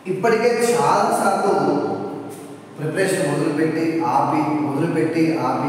ఇప్పటికే చాలాసార్లు ప్రిపరేషన్ మొదలుపెట్టి ఆపి మొదలుపెట్టి ఆపి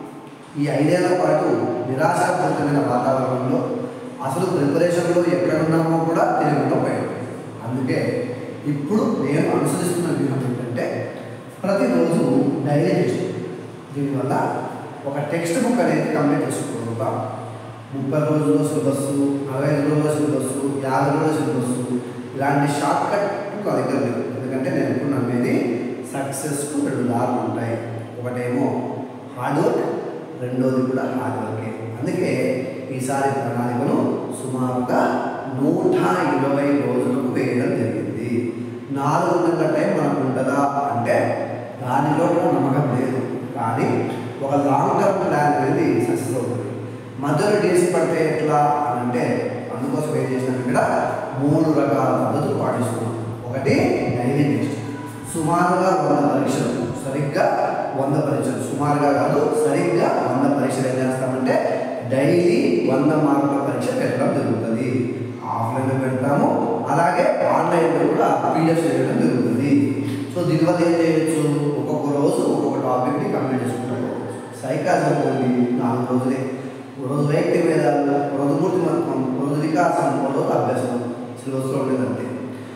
ఈ ఐదేళ్ల పాటు నిరాశాపూరితమైన వాతావరణంలో అసలు ప్రిపరేషన్లో ఎక్కడున్నామో కూడా తెలియకుండా పోయాం అందుకే ఇప్పుడు నేను అనుసరిస్తున్న వ్యూహం ఏంటంటే ప్రతిరోజు డైలీ టెస్ట్ దీనివల్ల ఒక టెక్స్ట్ బుక్ అనేది కంప్లీట్ చేసుకోగలుగుతాం ముప్పై రోజుల సిలబస్ నలభై ఐదు రోజుల సిలబస్ యాభై రోజుల సిలబస్ ఇలాంటి షార్ట్ కట్ నా దగ్గర లేదు ఎందుకంటే నేను ఎప్పుడు నమ్మేది సక్సెస్కు రెండు దారులు ఉంటాయి ఒకటేమో హార్డ్ వర్క్ రెండోది కూడా హార్డ్ వర్కే అందుకే ఈసారి ప్రణాళికను సుమారుగా నూట ఇరవై రోజులకు వేయడం జరిగింది నాలుగు నెలల టైం మనకు ఉంటుందా అంటే దానిలో కూడా నమ్మకం లేదు కానీ ఒక లాంగ్ టర్మ్ ప్లాన్ అనేది సక్సెస్ అవుతుంది మధ్యలో డేస్ పడితే ఎట్లా అని అంటే అందుకోసం ఏం చేసినాం ఇక్కడ మూడు రకాల పద్ధతులు పాటిస్తున్నాం ఒకటి డైలీ టెస్ట్ సుమారుగా వంద పరీక్షలు సరిగ్గా వంద పరీక్షలు సుమారుగా కాదు సరిగ్గా వంద పరీక్షలు ఏం చేస్తామంటే డైలీ వంద మార్కుల పరీక్ష పెట్టడం జరుగుతుంది ఆఫ్లైన్లో పెడతాము అలాగే ఆన్లైన్లో కూడా పీడిఎఫ్ చేయడం జరుగుతుంది సో దీనివల్ల ఏం చేయొచ్చు ఒక్కొక్క రోజు ఒక్కొక్క టాపిక్ని కంప్లీట్ చేసుకుంటాం సైకాలజీ అనుకోండి నాలుగు రోజులే ఒక రోజు వ్యక్తి వేదాలు ఒక రోజు మూర్తిమత్వం ఒక రోజు వికాసం ఒక రోజు అభ్యాసం సిలబస్లో ఉండేదంటే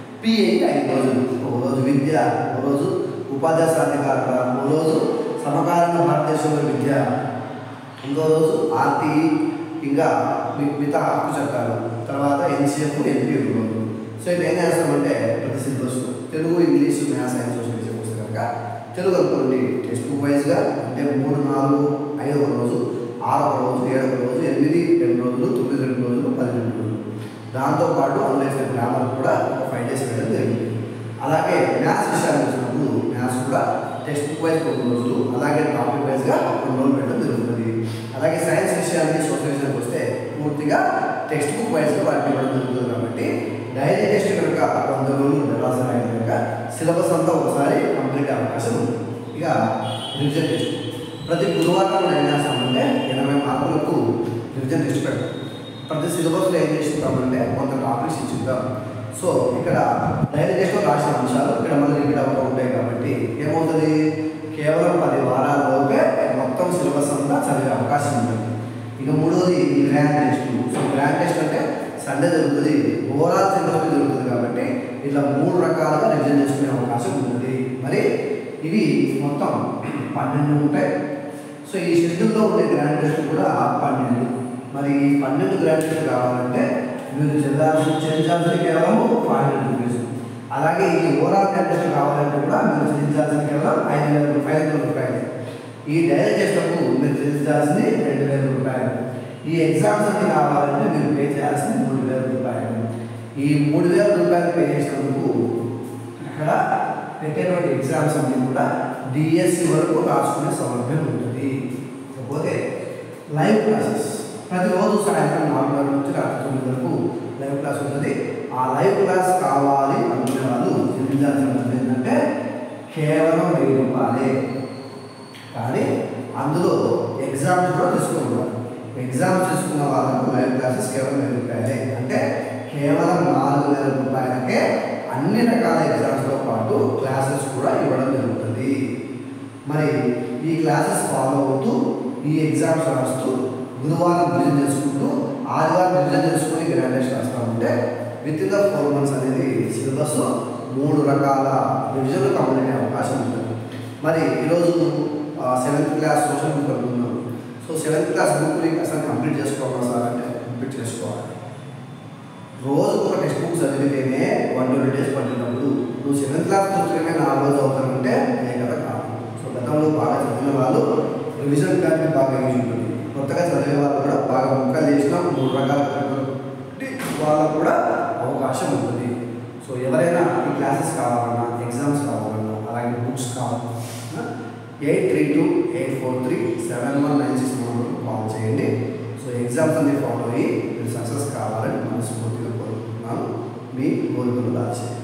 పిఐ ఐదు రోజులు ఒక రోజు విద్య ఒక రోజు ఉపాధ్యాయ సాధికారత ఒక రోజు సమకాలీన భారతదేశంలో విద్య ఇంకో రోజు ఆర్టీ ఇంకా మి- మిగతా హక్కు చట్టాలు తర్వాత ఎన్సీఎఫ్ ఎన్పీ రోజు సో ఇది ఏం చేస్తామంటే ప్రతి syllabus Telugu English maths science social విషయం వస్తే కనుక తెలుగు అనుకోండి టెక్స్ట్ బుక్ వైజ్గా అంటే మూడు నాలుగు ఐదవ రోజు ఆరవ రోజు ఏడవ రోజు ఎనిమిది రెండు రోజులు తొమ్మిది రెండు రోజులు పది రెండు రోజులు దాంతోపాటు ఆన్లైన్ గ్రామర్ కూడా ఒక ఫైవ్ డేస్ వేయడం జరిగింది అలాగే మ్యాథ్స్ విషయానికి వచ్చినప్పుడు మ్యాథ్స్ కూడా టెక్స్ట్ బుక్ వైజ్ కొన్ని రోజులు అలాగే టాపిక్ వైజ్గా కొన్ని రోజులు పెట్టడం జరుగుతుంది అలాగే సైన్స్ విషయానికి సోషల్ విషయానికి వస్తే పూర్తిగా టెక్స్ట్ బుక్ వైజ్గా వాటిని ఇవ్వడం జరుగుతుంది కాబట్టి డైలీ టెస్ట్ కనుక వంద రోజులు రాసిన కనుక సిలబస్ అంతా ఒకసారి కంప్లీట్ అయ్యే అవకాశం ఉంది ఇక రివిజన్ టెస్ట్ ప్రతి గురువారం మనం ఏం చేస్తామంటే ఎనభై మార్కులకు రివిజన్ టెస్ట్ పెడతాం ప్రతి సిలబస్లో ఏం చేస్తామంటే కొంత టాపిక్స్ ఇచ్చిద్దాం సో ఇక్కడ డైలీ టెస్ట్లో రాసిన అంశాలు ఇక్కడ మళ్ళీ రిపీట్ అవుతూ ఉంటాయి కాబట్టి ఏమవుతుంది కేవలం పది వారాల్లోపే మొత్తం సిలబస్ అంతా చదివే అవకాశం ఉంటుంది ఇక మూడోది grand test so grand test అంటే సండే జరుగుతుంది ఓవరాల్ సిలబస్ జరుగుతుంది కాబట్టి ఇట్లా మూడు రకాలుగా రివిజన్ చేసుకునే అవకాశం ఉంటుంది మరి ఇవి మొత్తం పన్నెండు ఉంటాయి సో ఈ షెడ్యూల్లో ఉండే గ్రాండ్ టెస్ట్ కూడా పన్నెండు మరి ఈ పన్నెండు గ్రాండ్ టెస్ట్ కావాలంటే మీరు చెందాల్సిన చెల్లించాల్సిన కేవలం ఫైవ్ హండ్రెడ్ రూపీస్ అలాగే ఈ ఓవరాల్ గ్రాండ్ టెస్ట్ కావాలంటే కూడా మీరు చెల్లించాల్సిన కేవలం ఐదు వేల రూపాయలు ఐదు వేల రూపాయలు ఈ డైరీ టెస్ట్లకు మీరు చెల్లించాల్సింది రెండు వేల రూపాయలు ఈ ఎగ్జామ్స్ అన్ని కావాలంటే మీరు పే చేయాల్సింది మూడు వేల రూపాయలు ఈ మూడు వేల రూపాయలు పే చేసినందుకు ఇక్కడ పెట్టేటువంటి ఎగ్జామ్స్ అన్ని కూడా డిఎస్సి వరకు రాసుకునే సౌలభ్యం ఉంటుంది ఇకపోతే లైవ్ క్లాసెస్ ప్రతిరోజు సాయంత్రం నాలుగున్నర నుంచి రాత్రి తొమ్మిది వరకు లైవ్ క్లాస్ ఉంటుంది ఆ లైవ్ క్లాస్ కావాలి అనుకునే వాళ్ళు చెల్లించాల్సిన డబ్బు ఏంటంటే కేవలం వెయ్యి రూపాయలే కానీ అందులో ఎగ్జామ్స్ కూడా తీసుకుంటారు ఎగ్జామ్స్ తీసుకున్న వాళ్ళకు లైవ్ క్లాసెస్ కేవలం వెయ్యి రూపాయలే అంటే కేవలం నాలుగు వేల రూపాయలకే అన్ని రకాల ఎగ్జామ్స్తో పాటు క్లాసెస్ కూడా ఇవ్వడం జరుగుతుంది మరి ఈ క్లాసెస్ ఫాలో అవుతూ ఈ ఎగ్జామ్స్ రాస్తూ గురువారం రివిజన్ చేసుకుంటూ ఆదివారం రివిజన్ చేసుకుని గ్రాడ్యుయేషన్ రాస్తూ ఉంటే with in the four months అనేది సిలబస్ మూడు రకాల రివిజన్లు కంప్లీట్ అయ్యే అవకాశం ఉంటుంది మరి ఈరోజు సెవెంత్ క్లాస్ సోషల్ బుక్ అనుకున్నాం సో సెవెంత్ క్లాస్ బుక్ని అసలు కంప్లీట్ చేసుకోవాలి సార్ అంటే కంప్లీట్ చేసుకోవాలి రోజు ఒక టెక్స్ట్ బుక్ చదివితేనే వన్ ట్వంటీ డేస్ పట్టినప్పుడు నువ్వు సెవెంత్ క్లాస్ పుస్తకమే నాలుగు రోజులు అవుతానంటే అదే కదా కాదు సో గతంలో బాగా చదివిన వాళ్ళు రివిజన్ కానీ బాగా యూజ్ ఉంటుంది కొత్తగా చదివే వాళ్ళు కూడా బాగా ముక్కలు చేసినా మూడు రకాల కాబట్టి వాళ్ళకు కూడా అవకాశం ఉంటుంది సో ఎవరైనా ఈ క్లాసెస్ కావాలన్నా ఎగ్జామ్స్ కావాలన్నా అలాగే బుక్స్ కావాలన్నా eight three two eight four three seven one nine six నెంబర్కి కాల్ చేయండి సో ఎగ్జామ్స్ అన్ని ఫాలో అయ్యి మీరు సక్సెస్ కావాలని మనస్ఫూర్తిగా కోరుకుంటున్నాను మీ కోరికలు దాచేయండి